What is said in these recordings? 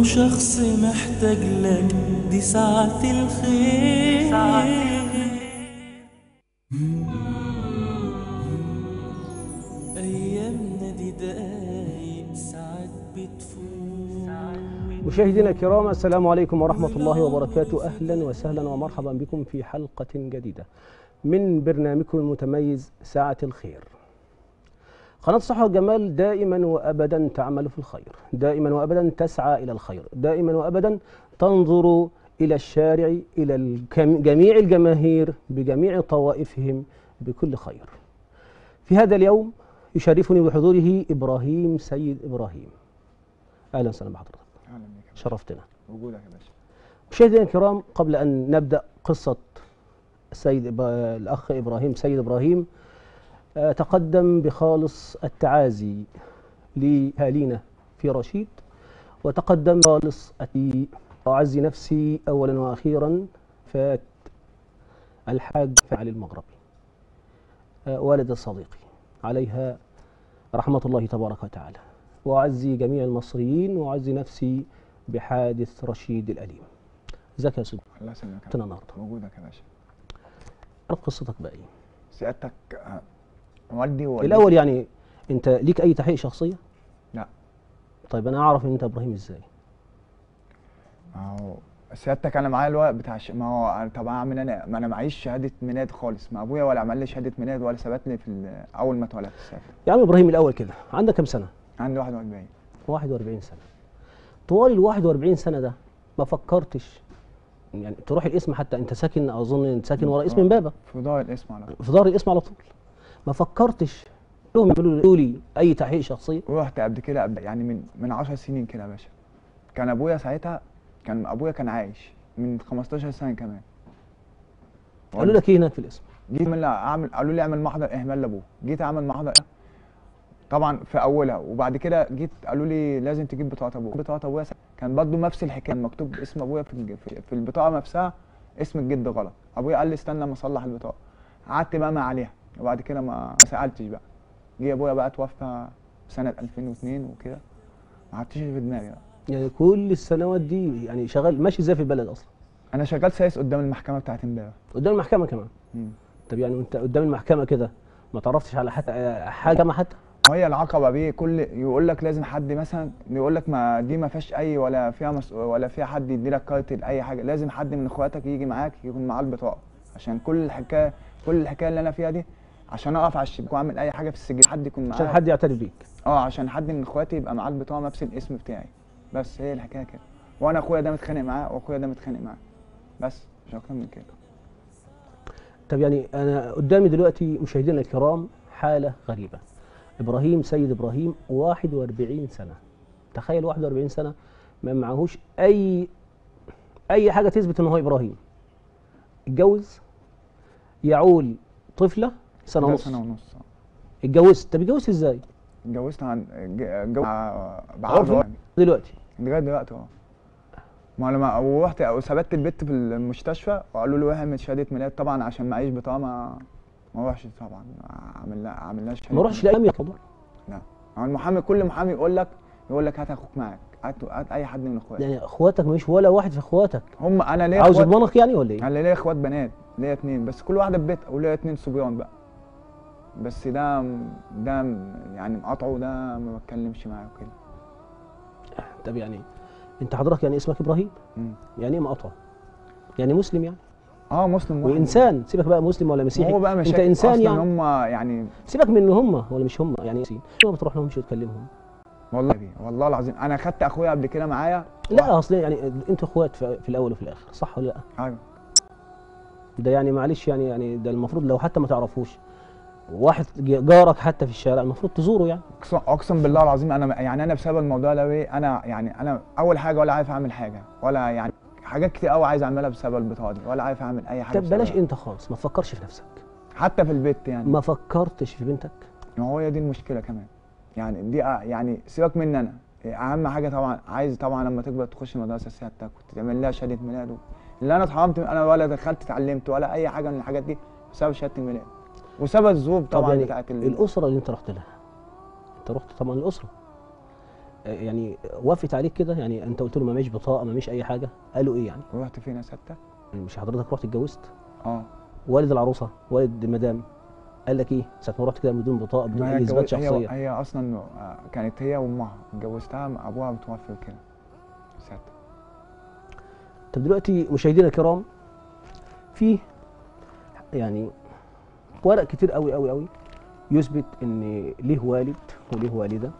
شخص محتاج لك دي ساعة الخير أيامنا دي دقايق ساعات بتفوت مشاهدينا الكرام السلام عليكم ورحمة الله وبركاته أهلا وسهلا ومرحبا بكم في حلقة جديدة من برنامجكم المتميز ساعة الخير قناة صحة والجمال دائما وأبدا تعمل في الخير دائما وأبدا تسعى إلى الخير دائما وأبدا تنظر إلى الشارع إلى الكم- جميع الجماهير بجميع طوائفهم بكل خير في هذا اليوم يشرفني بحضوره إبراهيم سيد إبراهيم أهلا وسهلا بحضرتك اهلا بيك يا باشا شرفتنا وجودك يا باشا مشاهدينا الكرام قبل أن نبدأ قصة السيد إب- الأخ إبراهيم سيد إبراهيم آه، تقدم بخالص التعازي لأهالينا في رشيد وتقدم خالص التي أعزي نفسي أولا وأخيرا فات الحاج علي المغربي آه، والد صديقي عليها رحمة الله تبارك وتعالى وأعزي جميع المصريين وأعزي نفسي بحادث رشيد الأليم ازيك يا سيدي الله يسلمك يا تنا باشا. النهارده وجودك يا باشا عرف قصتك بقى ايه سيادتك آه، والدي ووالدتي الاول يعني انت ليك اي تحقيق شخصيه لا طيب انا اعرف ان انت ابراهيم ازاي ما هو سيادتك انا معايا الورق بتاع ش... ما هو أنا- طب اعمل انا ما انا معيش شهاده ميلاد خالص ما ابويا ولا عمل لي شهاده ميلاد ولا ثبت لي في ال- اول ما اتولدت سيادتك يا عم ابراهيم الاول كده عندك كام سنه عندي 41 41 سنه طوال ال 41 سنه ده ما فكرتش يعني تروح الاسم حتى انت ساكن اظن انت ساكن ورا اسم آه. امبابه في ضايع الاسم على طول في ظهر الاسم على طول ما فكرتش لهم يعملوا لي اي تحقيق شخصيه ورحت قبل كده قبل يعني من من 10 سنين كده يا باشا كان ابويا ساعتها كان ابويا كان عايش من 15 سنه كمان قالوا لك ايه هناك في الاسم جيت اعمل اعمل قالوا لي اعمل محضر اهمال لابوه جيت اعمل محضر طبعا في اولها وبعد كده جيت قالوا لي لازم تجيب بطاقه ابوك بطاقه ابويا س- كان برضه نفس الحكايه مكتوب اسم ابويا في الج- في- في البطاقه نفسها اسم الجد غلط ابويا قال لي استنى اما اصلح البطاقه قعدت بقى ما عليها وبعد كده ما ما سالتش بقى جه ابويا بقى توفى سنه 2002 وكده ما حطيتش في دماغي بقى يعني كل السنوات دي يعني شغال ماشي ازاي في البلد اصلا انا شغال سايس قدام المحكمه بتاعت امبارح قدام المحكمه كمان مم. طب يعني انت قدام المحكمه كده ما تعرفتش على حتى حاجه ما حتى هي العقبه بيه كل يقول لك لازم حد مثلا يقول لك ما دي ما فيهاش اي ولا فيها مس... ولا فيها حد يدي لك كارت اي حاجه لازم حد من اخواتك يجي معاك يكون معاه البطاقه عشان كل الحكايه كل الحكايه اللي انا فيها دي عشان اقف على الشباك واعمل اي حاجه في السجل حد يكون معاه عشان حد يعترف بيك اه عشان حد من اخواتي يبقى معاه البطاقه نفس الاسم بتاعي بس هي الحكايه كده وانا اخويا ده متخانق معاه واخويا ده متخانق معاه بس مش اكتر من كده طب يعني انا قدامي دلوقتي مشاهدينا الكرام حاله غريبه ابراهيم سيد ابراهيم 41 سنه تخيل 41 سنه ما معهوش اي اي حاجه تثبت ان هو ابراهيم اتجوز يعول طفله سنه ده ونص سنه ونص آه. اتجوزت طب اتجوزت ازاي اتجوزت عن اتجوزت بعرض عرفي دلوقتي لغايه دلوقتي اه ما لما ورحت او ثبت البت في المستشفى وقالوا لي واعمل شهاده ميلاد طبعا عشان معيش بطاقه ما ما اروحش طبعا اعمل لها اعمل لها شهاده ما اروحش ميلاد. لاي موضوع هو المحامي كل محامي يقول لك يقول لك هات اخوك معاك هات هات اي حد من اخواتك يعني اخواتك مش ولا واحد في اخواتك هم انا ليا عاوز اخوات يضمنك يعني ولا ايه؟ انا ليا اخوات بنات ليا اتنين بس كل واحده في بيت وليا اتنين صبيان بقى بس ده ده يعني مقاطعه ده ما بتكلمش معاه وكده طب يعني انت حضرتك يعني اسمك ابراهيم مم. يعني ايه مقاطعه؟ يعني مسلم يعني اه مسلم واحد. وانسان سيبك بقى مسلم ولا مسيحي هو بقى انت مشاكل انسان اصلا يعني هم يعني سيبك من ان هم ولا مش هم يعني إنسان. ما بتروح لهمش وتكلمهم والله بيه. والله العظيم انا خدت اخويا قبل كده معايا لا اصل يعني انتوا اخوات في, في الاول وفي الاخر صح ولا لا؟ ايوه ده يعني معلش يعني يعني ده المفروض لو حتى ما تعرفوش واحد جارك حتى في الشارع المفروض تزوره يعني اقسم اقسم بالله العظيم انا يعني انا بسبب الموضوع ده ايه انا يعني انا اول حاجه ولا عارف اعمل حاجه ولا يعني حاجات كتير قوي عايز اعملها بسبب البطاقه دي ولا عارف اعمل اي حاجه طب بلاش بسببها. انت خالص ما تفكرش في نفسك حتى في البيت يعني ما فكرتش في بنتك ما هو هي دي المشكله كمان يعني دي أ- يعني سيبك مني انا اهم حاجه طبعا عايز طبعا لما تكبر تخش مدرسه سيادتك وتعمل لها شهاده ميلاد و- اللي انا اتحرمت انا ولا دخلت اتعلمت ولا اي حاجه من الحاجات دي بسبب شهاده الميلاد وسبب الظروف طب طبعا يعني بتاعت ال- الاسره اللي انت رحت لها انت رحت طبعا الاسره آه، يعني وافقت عليك كده يعني انت قلت له ما معيش بطاقه ما معيش اي حاجه قالوا ايه يعني رحت فين يا سته مش حضرتك رحت اتجوزت اه والد العروسه والد المدام قال لك ايه ساعه ما رحت كده بدون بطاقه بدون ما هي اي اثبات اتجوز- هي, شخصيه هي اصلا آه، كانت هي وامها اتجوزتها ابوها متوفي كده سته طب دلوقتي مشاهدينا الكرام في يعني ورق كتير قوي قوي قوي يثبت ان ليه والد وليه والده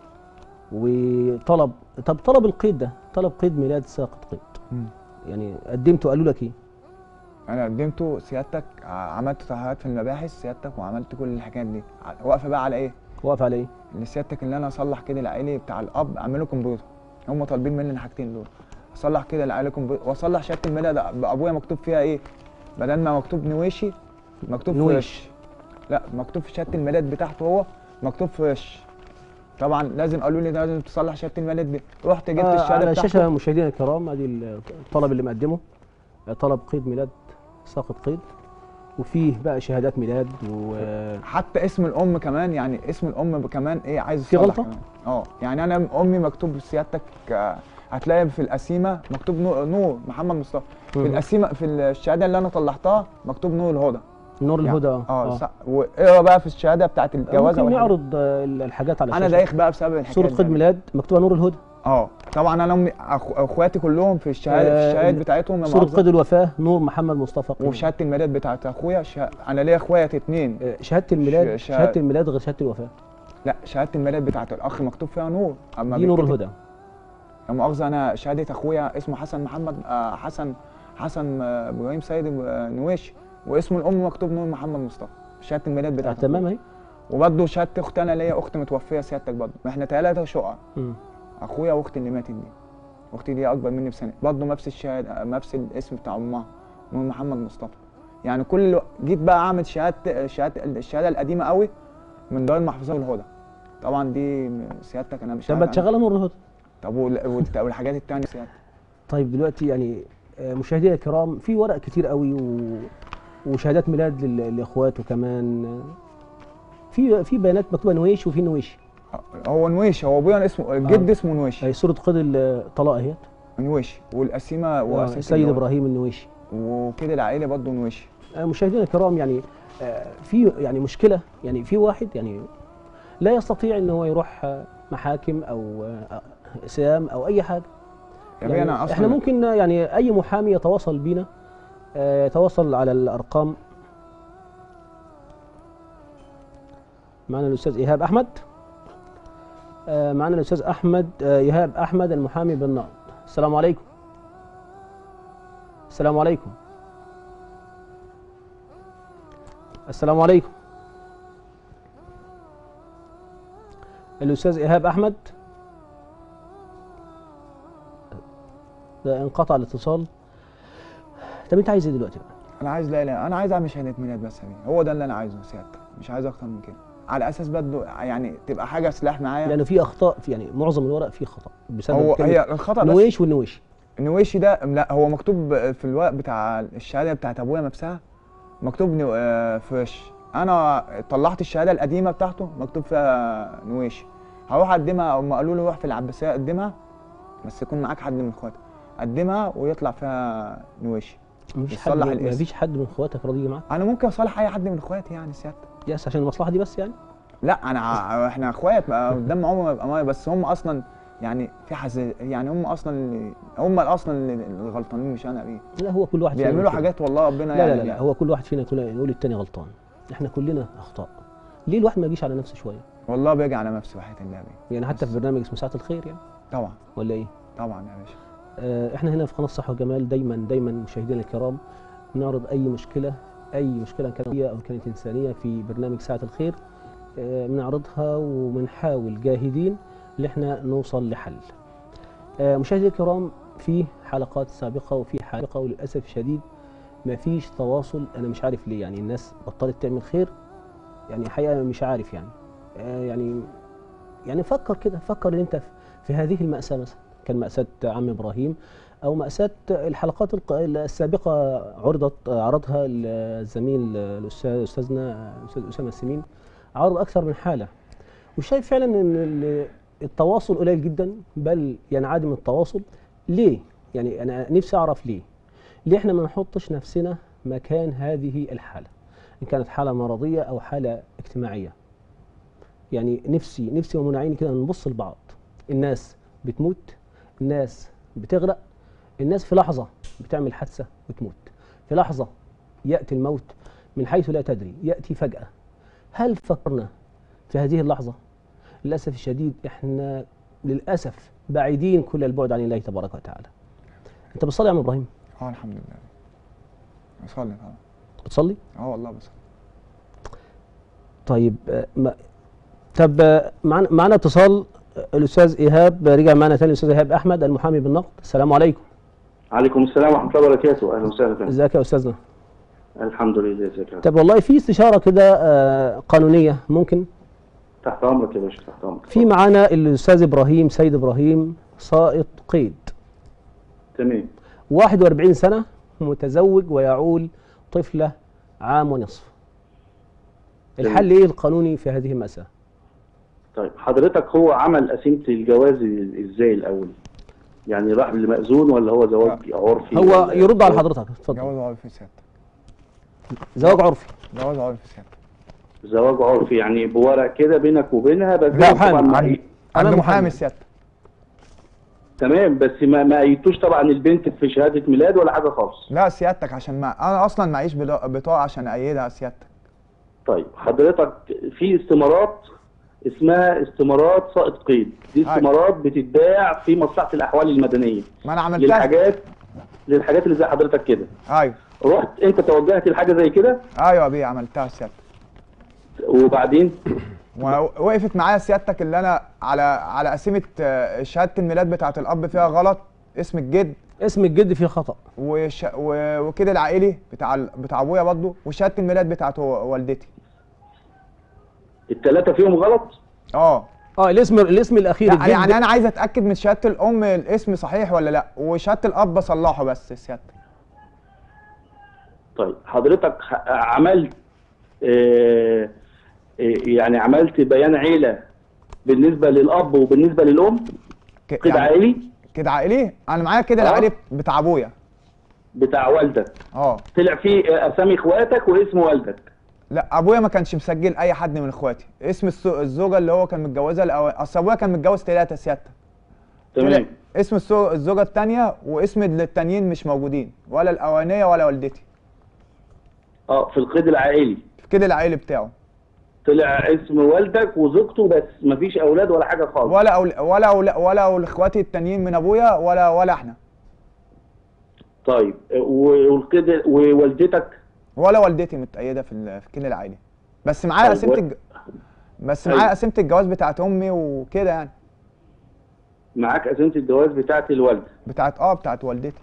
وطلب طب طلب القيد ده طلب قيد ميلاد ساقط قيد يعني قدمته قالوا لك ايه انا قدمته سيادتك ع- عملت تحقيقات في المباحث سيادتك وعملت كل الحاجات دي ع- واقفه بقى على ايه واقف على ايه ان سيادتك اللي انا اصلح كده العيلي بتاع الاب اعمله كمبيوتر هم طالبين مني الحاجتين دول اصلح كده العيلي كمبيوتر واصلح شهاده الميلاد بابويا مكتوب فيها ايه بدل ما مكتوب نويشي مكتوب في نويش. وش لا مكتوب في شهاده الميلاد بتاعته هو مكتوب في وش طبعا لازم قالوا لي ده لازم تصلح شهاده الميلاد دي رحت جبت آه الشهاده على بتاعته الشاشه مشاهدينا الكرام ادي الطلب اللي مقدمه آه، طلب قيد ميلاد ساقط قيد وفيه بقى شهادات ميلاد و حتى اسم الام كمان يعني اسم الام كمان ايه عايز في يصلح غلطة؟ كمان. اه يعني انا امي مكتوب سيادتك آه، هتلاقي في القسيمه مكتوب نور, نور محمد مصطفى في مم. القسيمه في الشهاده اللي انا طلعتها مكتوب نور الهدى نور يعني- الهدى اه صح. واقرا بقى في الشهاده بتاعت الجوازه ممكن والحاجات. نعرض آه، الحاجات على انا الشاشه دايخ بقى بسبب الحكايه صوره دي. قيد ميلاد مكتوبه نور الهدى اه طبعا انا امي أخ- اخواتي كلهم في الشهاده في آه، الشهاده بتاعتهم لا صوره مؤاخذة. قيد الوفاه نور محمد مصطفى قيد وفي شهاده الميلاد بتاعت اخويا شه... انا ليا اخوات اتنين آه، شهاده الميلاد ش- شهاده الميلاد غير شهاده الوفاه لا شهاده الميلاد بتاعت الاخ مكتوب فيها نور اما دي نور بيتكتب- الهدى لا مؤاخذة أنا شهادة أخويا اسمه حسن محمد آه، حسن حسن آه، إبراهيم سيد آه، نويش واسم الأم مكتوب نور محمد مصطفى شهادة الميلاد آه بتاعت تمام اهي وبرضه شهادة أختي أنا ليا أخت متوفية سيادتك برضه إحنا ثلاثة شقق مم. أخويا وأختي اللي ماتت دي أختي دي أكبر مني بسنة برضه نفس الشهادة نفس الاسم بتاع أمها نور محمد مصطفى يعني كل جيت بقى أعمل شهادة شهادة الشهادة القديمة قوي من دار المحفظة والهدى طبعا دي سيادتك أنا مش طب عارف ما عنها. تشغلها نور الهدى طب وال- والت- والحاجات التانية سيادتك طيب دلوقتي يعني آه، مشاهدينا الكرام في ورق كتير قوي و... وشهادات ميلاد لل- لاخواته كمان آه، في في بيانات مكتوبه نويش وفي نويش هو نويش هو ابويا اسمه الجد اسمه نويش اهي صوره قيد الطلاق اهيت نويش والقسيمه آه، وقسيمة السيد الجواز. ابراهيم النويشي وكده العائله برضه نويش آه، مشاهدينا الكرام يعني آه، في يعني مشكله يعني في واحد يعني لا يستطيع ان هو يروح آه، محاكم او آه، اقسام او اي حاجه يا بيه انا اصلا احنا ممكن يعني اي محامي يتواصل بينا آه، يتواصل على الارقام معنا الاستاذ ايهاب احمد آه، معنا الاستاذ احمد آه، ايهاب احمد المحامي بالنقد السلام عليكم السلام عليكم السلام عليكم الاستاذ ايهاب احمد ده انقطع الاتصال طب انت عايز ايه دلوقتي بقى انا عايز لا لا انا عايز اعمل شهاده ميلاد بس يا بيه هو ده اللي انا عايزه سيادتك مش عايز اكتر من كده على اساس برضه يعني تبقى حاجه سلاح معايا لانه في اخطاء في يعني معظم الورق فيه خطا بسبب هو كلمة هي الخطا بس نويش والنويش النويشي ده لا هو مكتوب في الورق بتاع الشهاده بتاعت ابويا نفسها مكتوب نو... آه، فريش انا طلعت الشهاده القديمه بتاعته مكتوب فيها نويشي هروح اقدمها هم قالوا لي روح في العباسيه قدمها بس يكون معاك حد من اخواتك قدمها ويطلع فيها نويشي مفيش حد يصلح الاسم. مفيش حد من اخواتك راضي يجي معاك انا ممكن اصالح اي حد من اخواتي يعني سيادتك يس عشان المصلحه دي بس يعني لا انا ع- احنا اخوات ما قدام عمر ما يبقى معايا بس هم اصلا يعني في حز يعني هم اصلا اللي هم اصلا اللي الغلطانين مش انا بيه لا هو كل واحد فينا بيعملوا يقول كده. حاجات والله ربنا لا يعني لا لا, لا هو كل واحد فينا يقول يقول التاني غلطان احنا كلنا اخطاء ليه الواحد ما يجيش على نفسه شويه والله بيجي على نفسي وحياة الله بيه يعني حتى في برنامج اسمه ساعه الخير يعني طبعا ولا ايه طبعا يا باشا آه، احنا هنا في قناه صح وجمال دايما دايما مشاهدينا الكرام بنعرض اي مشكله اي مشكله كانت قضائية او كانت انسانيه في برنامج ساعه الخير آه، بنعرضها وبنحاول جاهدين ان احنا نوصل لحل آه، مشاهدينا الكرام في حلقات سابقه وفي حلقه وللاسف الشديد ما فيش تواصل انا مش عارف ليه يعني الناس بطلت تعمل خير يعني حقيقه مش عارف يعني آه، يعني يعني فكر كده فكر ان انت في- في هذه المأساة مثلا كان مأساة عم ابراهيم او مأساة الحلقات الق- السابقة عرضت عرضها الزميل الاستاذ استاذنا الاستاذ اسامة السمين عرض اكثر من حالة وشايف فعلا ان ال- التواصل قليل جدا بل ينعدم التواصل ليه يعني انا نفسي اعرف ليه ليه احنا ما نحطش نفسنا مكان هذه الحاله ان كانت حاله مرضيه او حاله اجتماعيه يعني نفسي نفسي ومن عيني كده نبص لبعض الناس بتموت الناس بتغرق الناس في لحظه بتعمل حادثه وتموت في لحظه ياتي الموت من حيث لا تدري ياتي فجاه هل فكرنا في هذه اللحظه للاسف الشديد احنا للاسف بعيدين كل البعد عن الله تبارك وتعالى انت بتصلي يا عم ابراهيم اه الحمد لله بصلي طبعا بتصلي اه والله بصلي طيب آه، ما طب آه، معنا معنا اتصال آه، الاستاذ ايهاب آه، رجع معنا تاني الاستاذ ايهاب احمد المحامي بالنقد السلام عليكم عليكم السلام ورحمة الله وبركاته أهلا وسهلا فندم ازيك يا استاذنا الحمد لله ازيك يا طب والله في استشاره كده آه، قانونيه ممكن تحت أمرك يا باشا تحت أمرك في معانا الاستاذ ابراهيم سيد ابراهيم سائط قيد تمام 41 سنه متزوج ويعول طفله عام ونصف الحل ايه القانوني في هذه المأساة؟ طيب حضرتك هو عمل قسيمة الجواز ازاي الأول؟ يعني راح لمأذون ولا هو زواج عرفي؟ هو ولا- يرد على حضرتك اتفضل جواز عرفي سيادتك زواج عرفي جواز عرفي سيادتك زواج عرفي يعني بورق كده بينك وبينها بس لا، طبعا محامي. ما عند أي- أنا عند محامي. محامي سيادتك تمام بس ما ما أيدتوش طبعا البنت في شهادة ميلاد ولا حاجة خالص لا سيادتك عشان ما انا اصلا معيش بلا- بطاقه عشان ايدها سيادتك طيب حضرتك في استمارات اسمها استمارات سائط قيد دي أيوة. استمارات بتتباع في مصلحة الأحوال المدنية ما انا عملتها للحاجات للحاجات اللي زي حضرتك كده ايوه رحت انت توجهت لحاجه زي كده ايوه يا بيه عملتها سيادتك وبعدين ووقفت معايا سيادتك اللي انا على على قسيمه آه، شهاده الميلاد بتاعه الاب فيها غلط اسم الجد اسم الجد فيه خطأ وش... و... وكده العائلي بتاع ال- بتاع ابويا برضه وشهاده الميلاد بتاعت و- والدتي الثلاثه فيهم غلط اه اه الاسم الاسم الاخير لا، الجد يعني انا عايز اتاكد من شهاده الام الاسم صحيح ولا لا وشهاده الاب اصلحه بس سيادتك طيب حضرتك ح- عملت آه، آه، يعني عملت بيان عيله بالنسبه للاب وبالنسبه للام ك- قيد يعني عائلي كده عائلي انا معايا كده آه. العائلي بتاع ابويا بتاع والدك اه طلع فيه آه، اسامي اخواتك واسم والدك لا ابويا ما كانش مسجل اي حد من اخواتي اسم السو- الزوجه اللي هو كان متجوزها الأول اصل ابويا كان متجوز ثلاثه سيادتك تمام طلع اسم السو- الزوجه الثانيه واسم التانيين مش موجودين ولا الاولانيه ولا والدتي اه في القيد العائلي كده العائلي بتاعه طلع اسم والدك وزوجته بس مفيش اولاد ولا حاجه خالص ولا أول ولا أول ولا اخواتي التانيين من ابويا ولا ولا احنا طيب آه، و- والقيد ووالدتك ولا والدتي متأيدة في ال- في كده العائلي بس معايا طيب، قسيمة و- الج... بس أيوة. معايا قسيمة الجواز بتاعت امي وكده يعني معاك قسيمه الجواز بتاعت الوالده بتاعت اه بتاعت والدتي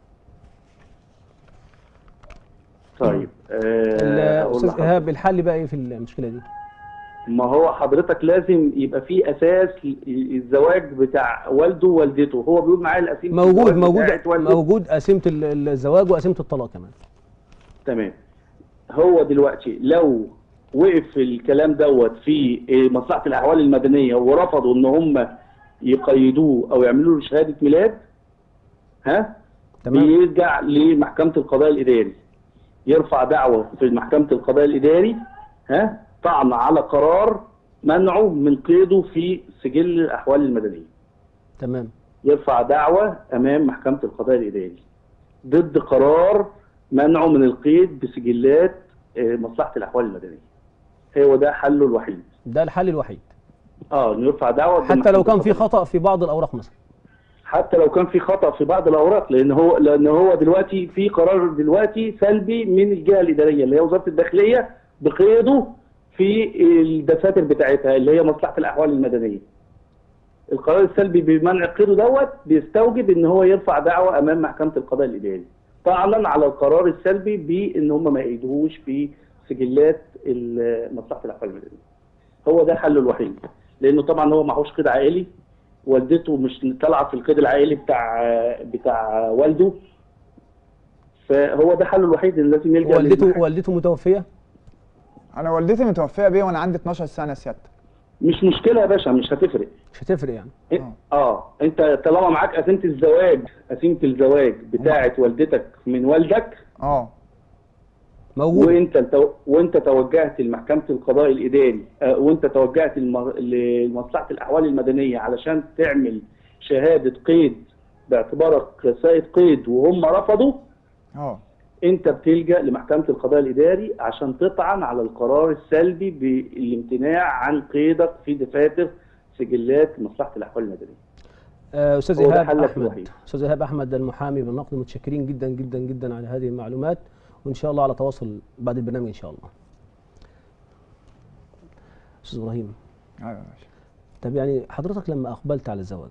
طيب آه، أقول الاستاذ لحضرتك. ايهاب الحل بقى ايه في المشكله دي؟ ما هو حضرتك لازم يبقى في اساس الزواج بتاع والده ووالدته هو بيقول معايا القسيمه موجود الجواز موجود بتاعت والده. موجود قسيمه ال- الزواج وقسيمه الطلاق كمان تمام هو دلوقتي لو وقف الكلام دوت في مصلحه الاحوال المدنيه ورفضوا ان هم يقيدوه او يعملوا له شهاده ميلاد ها تمام بيرجع لمحكمه القضاء الاداري يرفع دعوه في محكمه القضاء الاداري ها طعن على قرار منعه من قيده في سجل الاحوال المدنيه تمام يرفع دعوة أمام محكمة القضاء الإداري ضد قرار منعه من القيد بسجلات آه، مصلحة الأحوال المدنية هو ده حله الوحيد ده الحل الوحيد اه انه يرفع دعوة ضد حتى لو محكمة كان في القضاء. خطأ في بعض الاوراق مثلا حتى لو كان في خطأ في بعض الأوراق لأن هو لأن هو دلوقتي في قرار دلوقتي سلبي من الجهة الإدارية اللي هي وزارة الداخلية بقيده في الدفاتر بتاعتها اللي هي مصلحة الأحوال المدنية. القرار السلبي بمنع قيده دوت بيستوجب ان هو يرفع دعوة امام محكمة القضاء الاداري طعنا على القرار السلبي بان هم ما يقيدوهوش في سجلات ال- مصلحة الاحوال المدنية. هو ده حله الوحيد لانه طبعا هو معهوش قيد عائلي والدته مش طالعه في القيد العائلي بتاع بتاع والده فهو ده حله الوحيد اللي لازم يلجا والدته للمحكمة. والدته متوفيه انا والدتي متوفية بيه وانا عندي 12 سنة سيادتك مش مشكله يا باشا مش هتفرق مش هتفرق يعني آه. اه انت طالما معاك قسيمه الزواج قسيمه الزواج بتاعه والدتك من والدك اه موجود وانت تو- وانت توجهت لمحكمه القضاء الاداري آه، وانت توجهت لم- لمصلحه الاحوال المدنيه علشان تعمل شهاده قيد باعتبارك سائد قيد وهم رفضوا اه انت بتلجا لمحكمه القضاء الاداري عشان تطعن على القرار السلبي بالامتناع عن قيدك في دفاتر سجلات مصلحه الاحوال المدنيه. آه، استاذ هو ده ايهاب حلك احمد الوحيد. استاذ ايهاب احمد المحامي بالنقد متشكرين جدا جدا جدا على هذه المعلومات وان شاء الله على تواصل بعد البرنامج ان شاء الله استاذ ابراهيم ايوه يا باشا طب يعني حضرتك لما اقبلت على الزواج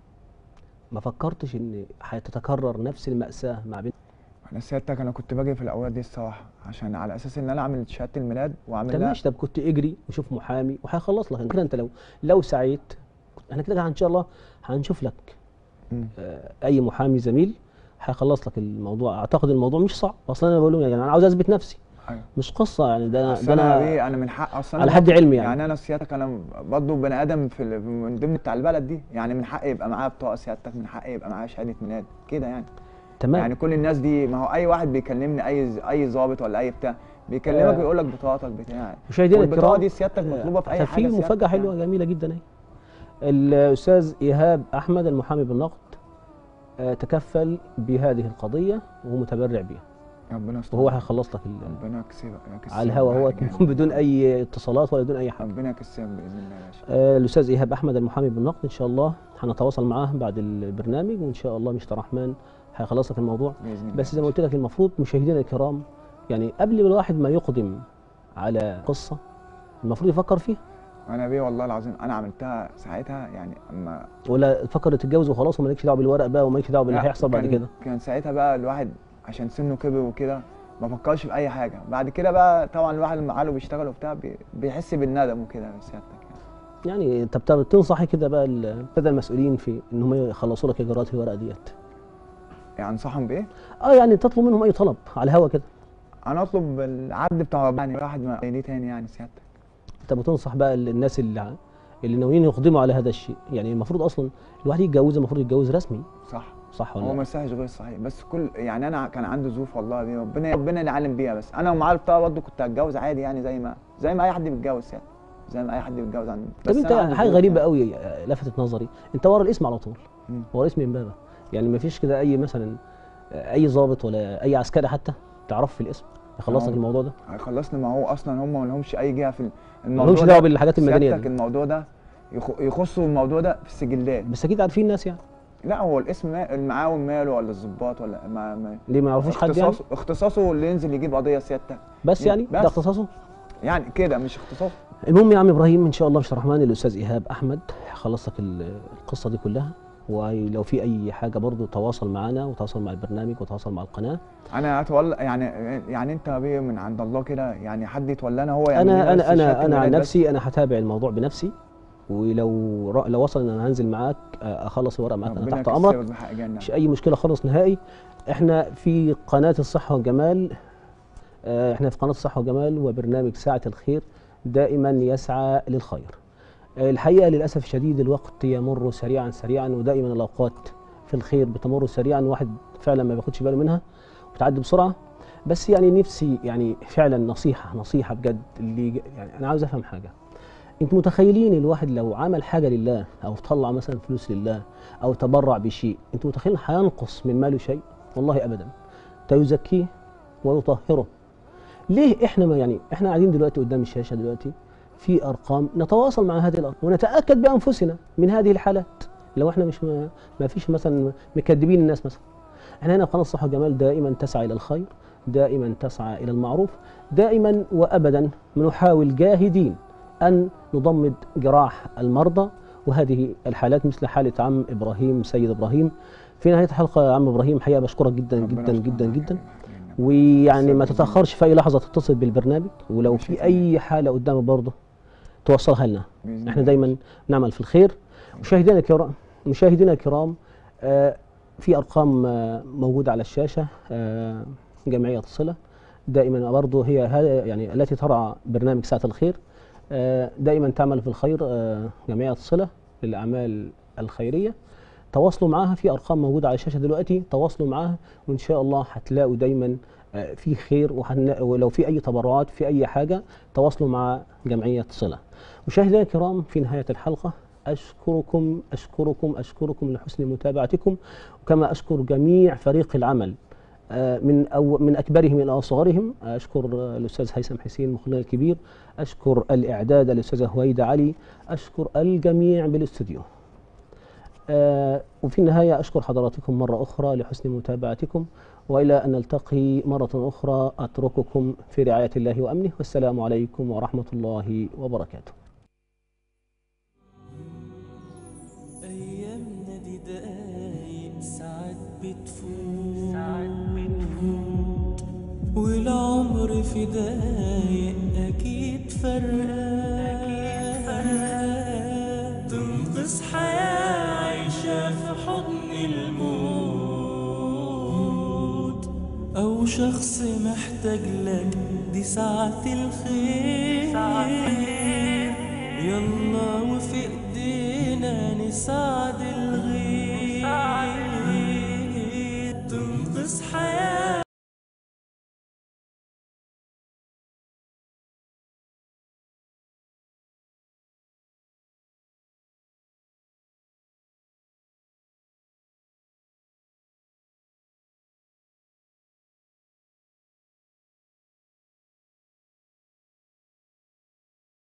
ما فكرتش ان هتتكرر نفس المأساة مع بنت انا سيادتك انا كنت باجي في الاوقات دي الصراحه عشان على اساس ان انا اعمل شهاده الميلاد واعمل طب لها ماشي طب كنت اجري وشوف محامي وهيخلص لك كده انت لو لو سعيت احنا كده ان شاء الله هنشوف لك مم. آه، اي محامي زميل هيخلص لك الموضوع اعتقد الموضوع مش صعب اصلا انا بقول لهم يعني انا عاوز اثبت نفسي ايوه مش قصه يعني ده انا اصل ده انا انا ايه انا من حق اصلا على حد علمي يعني. يعني انا سيادتك انا برضه بني ادم في ال- من ضمن بتاع البلد دي يعني من حقي يبقى معايا بطاقه سيادتك من حقي يبقى معايا شهاده ميلاد كده يعني تمام يعني كل الناس دي ما هو اي واحد بيكلمني اي ز- اي ظابط ولا اي بتاع بيكلمك آه. بيقول لك بطاقتك بتاع مشاهدينا والبطاقه الكرام دي سيادتك مطلوبه في اي طب حاجه في سيادتك مفاجاه حلوه يعني. جميله جدا اهي الاستاذ ايهاب احمد المحامي بالنقد آه، تكفل بهذه القضيه وهو متبرع بها ربنا يستر وهو هيخلص لك ال- ربنا يكسبك يكسبك على الهوا هو بحاجة يعني. بدون اي اتصالات ولا بدون اي حاجه ربنا يكسبك باذن الله يا باشا آه، الاستاذ ايهاب احمد المحامي بالنقد ان شاء الله هنتواصل معاه بعد البرنامج وان شاء الله مستر رحمن هيخلص لك الموضوع باذن الله بس زي ما قلت لك المفروض مشاهدينا الكرام يعني قبل ما الواحد ما يقدم على قصه المفروض يفكر فيها انا بيه والله العظيم انا عملتها ساعتها يعني اما ولا تفكر تتجوز وخلاص ومالكش دعوه بالورق بقى ومالكش دعوه باللي لا، هيحصل بعد كان- كده كان ساعتها بقى الواحد عشان سنه كبر وكده ما فكرش في اي حاجه بعد كده بقى طبعا الواحد لما عقله بيشتغل وبتاع بي- بيحس بالندم وكده سيادتك يعني يعني طب طب تنصحي كده بقى ال- الساده المسؤولين في ان هم يخلصوا لك اجراءات الورق ديت يعني انصحهم بايه؟ اه يعني تطلب منهم اي طلب على الهوا كده انا اطلب العدل بتاع ربنا يعني الواحد ما ليه تاني يعني سيادتك انت بتنصح بقى ال- الناس اللي اللي ناويين يقدموا على هذا الشيء يعني المفروض اصلا الواحد يتجوز المفروض يتجوز رسمي صح صح هو ولا ما لا؟ يصحش غير صحيح بس كل يعني انا كان عندي ظروف والله دي ربنا ربنا اللي علم بيها بس انا ومعايا البطاقه برضه كنت هتجوز عادي يعني زي ما زي ما اي حد بيتجوز يعني زي ما اي حد بيتجوز عندي طب بس انت أنا عندي حاجه ظروف غريبه يعني. قوي آه، لفتت نظري انت ورا الاسم على طول مم. ورا اسم امبابه يعني ما فيش كده اي مثلا آه، اي ضابط ولا اي عسكري حتى تعرف في الاسم يخلص لك آه. الموضوع ده هيخلصنا ما هو اصلا هم ما لهمش اي جهه في الموضوع لهمش ده. دعوة بالحاجات المدنية سيادتك دي. الموضوع ده يخ- يخصوا الموضوع ده في السجلات بس اكيد عارفين ناس يعني لا هو الاسم ما- المعاون ماله ولا الضباط ولا ما, ما ليه ما يعرفوش حد يعني اختصاصه اختصاصه اللي ينزل يجيب قضيه سيادتك بس يعني ده بس. اختصاصه يعني كده مش اختصاصه المهم يا عم ابراهيم ان شاء الله مش الرحمن الاستاذ ايهاب احمد هيخلص لك ال- القصه دي كلها ولو في اي حاجه برضو تواصل معنا وتواصل مع البرنامج وتواصل مع القناه انا هتولى يعني يعني انت بيه من عند الله كده يعني حد يتولانا هو يعني انا انا انا انا عن نفسي نفسي انا هتابع الموضوع بنفسي ولو ر- لو وصل ان انا هنزل معاك آه، اخلص الورق معاك انا تحت امرك بحق جنة. مش اي مشكله خالص نهائي احنا في قناه الصحه والجمال آه، احنا في قناه الصحه والجمال وبرنامج ساعه الخير دائما يسعى للخير آه، الحقيقه للاسف الشديد الوقت يمر سريعا سريعا ودائما الاوقات في الخير بتمر سريعا واحد فعلا ما بياخدش باله منها وبتعدي بسرعه بس يعني نفسي يعني فعلا نصيحه نصيحه بجد اللي يعني انا عاوز افهم حاجه انتوا متخيلين الواحد لو عمل حاجه لله او طلع مثلا فلوس لله او تبرع بشيء انتوا متخيلين هينقص من ماله شيء والله ابدا ده يزكيه ويطهره ليه احنا ما يعني احنا قاعدين دلوقتي قدام الشاشه دلوقتي في ارقام نتواصل مع هذه الارقام ونتاكد بانفسنا من هذه الحالات لو احنا مش ما, ما فيش مثلا مكذبين الناس مثلا احنا هنا في قناه الصحه والجمال دائما تسعى الى الخير دائما تسعى الى المعروف دائما وابدا نحاول جاهدين ان نضمد جراح المرضى وهذه الحالات مثل حاله عم ابراهيم سيد ابراهيم في نهايه الحلقه يا عم ابراهيم حقيقه بشكرك جدا ربنا جدا يستر جدا معاك جدا يا جنة. ويعني ما تسلم. تتاخرش في اي لحظه تتصل بالبرنامج ولو ماشي في تمام. اي حاله قدامك برضه توصلها لنا بإذن احنا الله. دايما نعمل في الخير مشاهدينا الكرام مشاهدينا الكرام آه، في ارقام آه، موجوده على الشاشه آه، جمعيه الصله دائما برضه هي هذا يعني التي ترعى برنامج ساعه الخير آه، دائما تعمل في الخير آه، جمعيه الصله للأعمال الخيرية تواصلوا معاها في أرقام موجودة على الشاشة دلوقتي تواصلوا معاها وإن شاء الله هتلاقوا دايما آه، في خير وهن- ولو في أي تبرعات في أي حاجة تواصلوا مع جمعية صلة مشاهدينا الكرام في نهاية الحلقة أشكركم أشكركم أشكركم لحسن متابعتكم وكما أشكر جميع فريق العمل آه، من أو من اكبرهم الى اصغرهم اشكر آه، الاستاذ هيثم حسين مخرجنا الكبير اشكر الاعداد الاستاذه هويده علي اشكر الجميع بالاستوديو آه، وفي النهايه اشكر حضراتكم مره اخرى لحسن متابعتكم والى ان نلتقي مره اخرى اترككم في رعايه الله وامنه والسلام عليكم ورحمه الله وبركاته أيامنا دي دقايق ساعات بتفوت ساعات بتفوت والعمر في دقايق أكيد فرقان تنقذ حياة عايشة في حضن الموت أو شخص محتاج لك دي ساعة الخير يلا وفي ايدينا نساعد الغير